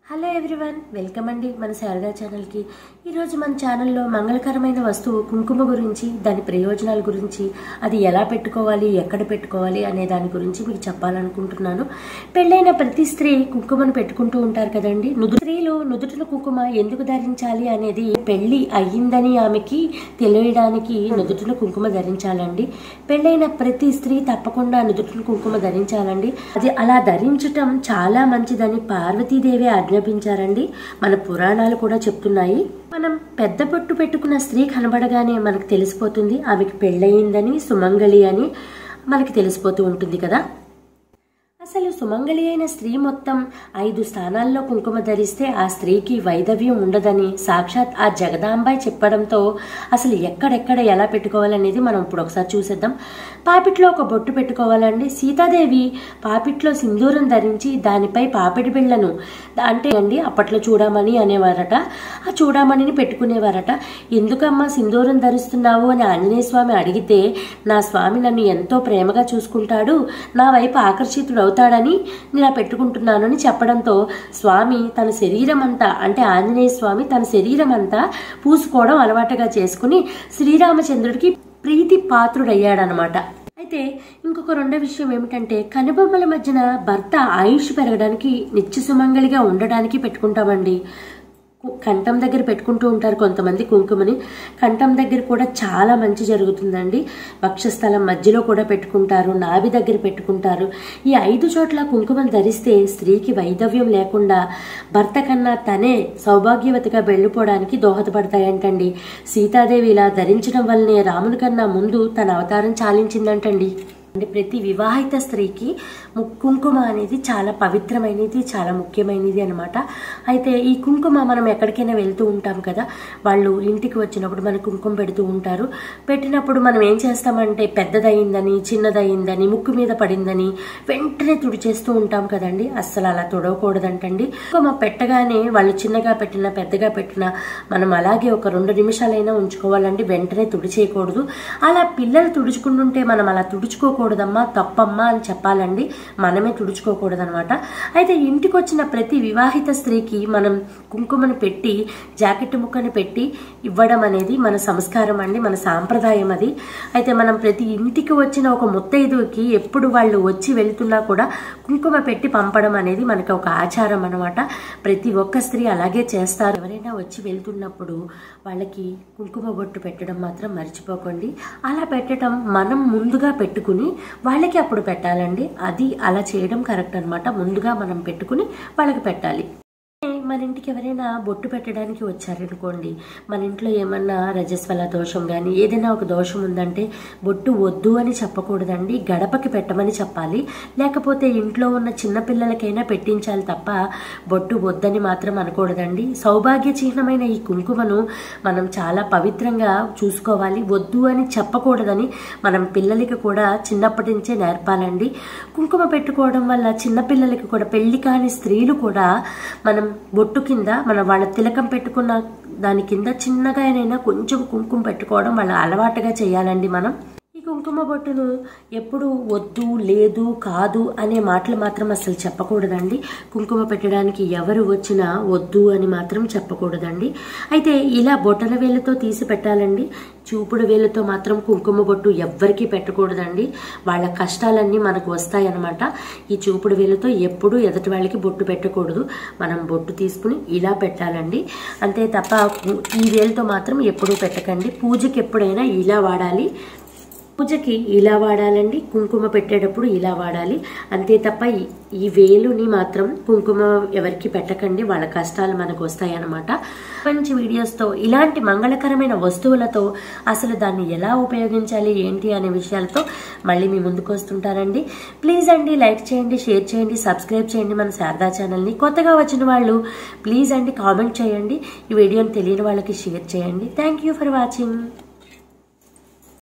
hello everyone welcome అండి మన శారదా ఛానల్కి ఈరోజు మన ఛానల్లో మంగళకరమైన వస్తువు కుంకుమ గురించి దాని ప్రయోజనాల గురించి అది ఎలా పెట్టుకోవాలి ఎక్కడ పెట్టుకోవాలి అనే దాని గురించి మీకు చెప్పాలనుకుంటున్నాను పెళ్ళైన ప్రతి స్త్రీ కుంకుమను పెట్టుకుంటూ ఉంటారు కదండి నుదు స్త్రీలు నుదుటిన కుంకుమ ఎందుకు ధరించాలి అనేది పెళ్లి అయ్యిందని ఆమెకి తెలియడానికి నుదుటిన కుంకుమ ధరించాలండి పెళ్ళైన ప్రతి స్త్రీ తప్పకుండా నుదుటిన కుంకుమ ధరించాలండి అది అలా ధరించటం చాలా మంచిదని పార్వతీదేవి ఆజ్ఞాపించారండి మన పురాణాలు కూడా చెప్తున్నాయి మనం పెద్ద బొట్టు పెట్టుకున్న స్త్రీ కనబడగానే మనకు తెలిసిపోతుంది ఆమెకి పెళ్ళయిందని సుమంగళి అని మనకి తెలిసిపోతూ ఉంటుంది కదా అసలు సుమంగళి అయిన స్త్రీ మొత్తం ఐదు స్థానాల్లో కుంకుమ ధరిస్తే ఆ స్త్రీకి వైదవ్యం ఉండదని సాక్షాత్ ఆ జగదాంబాయి చెప్పడంతో అసలు ఎక్కడెక్కడ ఎలా పెట్టుకోవాలనేది మనం ఇప్పుడు ఒకసారి చూసేద్దాం పాపిట్లో ఒక బొట్టు పెట్టుకోవాలండి సీతాదేవి పాపిట్లో సింధూరం ధరించి దానిపై పాపిడి బిళ్ళను అంటే అండి అప్పట్లో చూడమని అనేవారట ఆ చూడమణిని పెట్టుకునేవారట ఎందుకమ్మా సింధూరం ధరిస్తున్నావు అని ఆంజనేయ స్వామి అడిగితే నా స్వామి నన్ను ఎంతో ప్రేమగా చూసుకుంటాడు నా వైపు ఆకర్షితుడు అవుతాడని నేను పెట్టుకుంటున్నాను అని చెప్పడంతో స్వామి తన శరీరం అంతా అంటే ఆంజనేయ స్వామి తన శరీరం అంతా పూసుకోవడం అలవాటుగా చేసుకుని శ్రీరామచంద్రుడికి ప్రీతి పాత్రుడయ్యాడనమాట అయితే ఇంకొక రెండో విషయం ఏమిటంటే కనుబొమ్మల మధ్యన భర్త ఆయుష్ పెరగడానికి నిత్య సుమంగళిగా ఉండడానికి పెట్టుకుంటామండి కు- కంఠం దగ్గర పెట్టుకుంటూ ఉంటారు కొంతమంది కుంకుమని కంఠం దగ్గర కూడా చాలా మంచి జరుగుతుందండి వక్షస్థలం మధ్యలో కూడా పెట్టుకుంటారు నాభి దగ్గర పెట్టుకుంటారు ఈ ఐదు చోట్ల కుంకుమను ధరిస్తే స్త్రీకి వైధవ్యం లేకుండా భర్త కన్నా తనే సౌభాగ్యవతిగా వెళ్ళిపోవడానికి దోహదపడతాయంటండి సీతాదేవి ఇలా ధరించడం వల్లనే రాముని కన్నా ముందు తన అవతారం చాలించిందంటండి అంటే ప్రతి వివాహిత స్త్రీకి ము- కుంకుమ అనేది చాలా పవిత్రమైనది చాలా ముఖ్యమైనది అనమాట అయితే ఈ కుంకుమ మనం ఎక్కడికైనా వెళ్తూ ఉంటాం కదా వాళ్ళు ఇంటికి వచ్చినప్పుడు మన కుంకుమ పెడుతూ ఉంటారు పెట్టినప్పుడు మనం ఏం చేస్తామంటే పెద్దదయిందని చిన్నదయిందని ముక్కు మీద పడిందని వెంటనే తుడిచేస్తూ ఉంటాం కదండి అస్సలు అలా తుడవకూడదంటండి కుంకుమ పెట్టగానే వాళ్ళు చిన్నగా పెట్టినా పెద్దగా పెట్టినా మనం అలాగే ఒక రెండు నిమిషాలైనా ఉంచుకోవాలండి వెంటనే తుడిచేయకూడదు అలా పిల్లలు తుడుచుకుంటుంటే మనం అలా తుడుచుకోకూడదమ్మా తప్పమ్మా అని చెప్పాలండి మనమే తుడుచుకోకూడదనమాట అయితే ఇంటికి వచ్చిన ప్రతి వివాహిత స్త్రీకి మనం కుంకుమను పెట్టి జాకెట్ ముక్కను పెట్టి ఇవ్వడం అనేది మన సంస్కారం అండి మన సాంప్రదాయం అది అయితే మనం ప్రతి ఇంటికి వచ్చిన ఒక ముత్తైదువుకి ఎప్పుడు వాళ్ళు వచ్చి వెళ్తున్నా కూడా కుంకుమ పెట్టి పంపడం అనేది మనకి ఒక ఆచారం అనమాట ప్రతి ఒక్క స్త్రీ అలాగే చేస్తారు ఎవరైనా వచ్చి వెళ్తున్నప్పుడు వాళ్ళకి కుంకుమ బొట్టు పెట్టడం మాత్రం మర్చిపోకండి అలా పెట్టడం మనం ముందుగా పెట్టుకుని వాళ్ళకి అప్పుడు పెట్టాలండి అది అలా చేయడం కరెక్ట్ అన్నమాట ముందుగా మనం పెట్టుకుని వాళ్ళకి పెట్టాలి మన ఇంటికి ఎవరైనా బొట్టు పెట్టడానికి వచ్చారనుకోండి మన ఇంట్లో ఏమన్నా రజస్వల దోషం కానీ ఏదైనా ఒక దోషం ఉందంటే బొట్టు వద్దు అని చెప్పకూడదండి గడపకి పెట్టమని చెప్పాలి లేకపోతే ఇంట్లో ఉన్న చిన్న పిల్లలకైనా పెట్టించాలి తప్ప బొట్టు వద్దని మాత్రం అనకూడదండి సౌభాగ్య చిహ్నమైన ఈ కుంకుమను మనం చాలా పవిత్రంగా చూసుకోవాలి వద్దు అని చెప్పకూడదని మనం పిల్లలకి కూడా చిన్నప్పటి నుంచే నేర్పాలండి కుంకుమ పెట్టుకోవడం వల్ల చిన్నపిల్లలకి కూడా పెళ్లి కాని స్త్రీలు కూడా మనం బొట్టు కింద మన వాళ్ళ తిలకం పెట్టుకున్న దాని కింద చిన్నగానైనా కొంచెం కుంకుమ పెట్టుకోవడం వాళ్ళ అలవాటుగా చేయాలండి మనం ఈ కుంకుమ బొట్టును ఎప్పుడు వద్దు లేదు కాదు అనే మాటలు మాత్రం అసలు చెప్పకూడదండి కుంకుమ పెట్టడానికి ఎవరు వచ్చినా వద్దు అని మాత్రం చెప్పకూడదండి అయితే ఇలా బొట్టల వేలుతో తీసి పెట్టాలండి చూపుడు వేలుతో మాత్రం కుంకుమ బొట్టు ఎవ్వరికీ పెట్టకూడదండి వాళ్ళ కష్టాలన్నీ మనకు వస్తాయన్నమాట ఈ చూపుడు వేలుతో ఎప్పుడూ ఎదుటి వాళ్ళకి బొట్టు పెట్టకూడదు మనం బొట్టు తీసుకుని ఇలా పెట్టాలండి అంతే తప్ప ఈ వేలుతో మాత్రం ఎప్పుడూ పెట్టకండి పూజకి ఎప్పుడైనా ఇలా వాడాలి పూజకి ఇలా వాడాలండి కుంకుమ పెట్టేటప్పుడు ఇలా వాడాలి అంతే తప్ప ఈ- ఈ వేలుని మాత్రం కుంకుమ ఎవరికి పెట్టకండి వాళ్ళ కష్టాలు మనకు వస్తాయన్నమాట మంచి వీడియోస్తో ఇలాంటి మంగళకరమైన వస్తువులతో అసలు దాన్ని ఎలా ఉపయోగించాలి ఏంటి అనే విషయాలతో మళ్ళీ మీ ముందుకు వస్తుంటారండి ప్లీజ్ అండి లైక్ చేయండి షేర్ చేయండి సబ్స్క్రైబ్ చేయండి మన శారదా ఛానల్ని కొత్తగా వచ్చిన వాళ్ళు ప్లీజ్ అండి కామెంట్ చేయండి ఈ వీడియోని తెలియని వాళ్ళకి షేర్ చేయండి థ్యాంక్ యూ ఫర్ వాచింగ్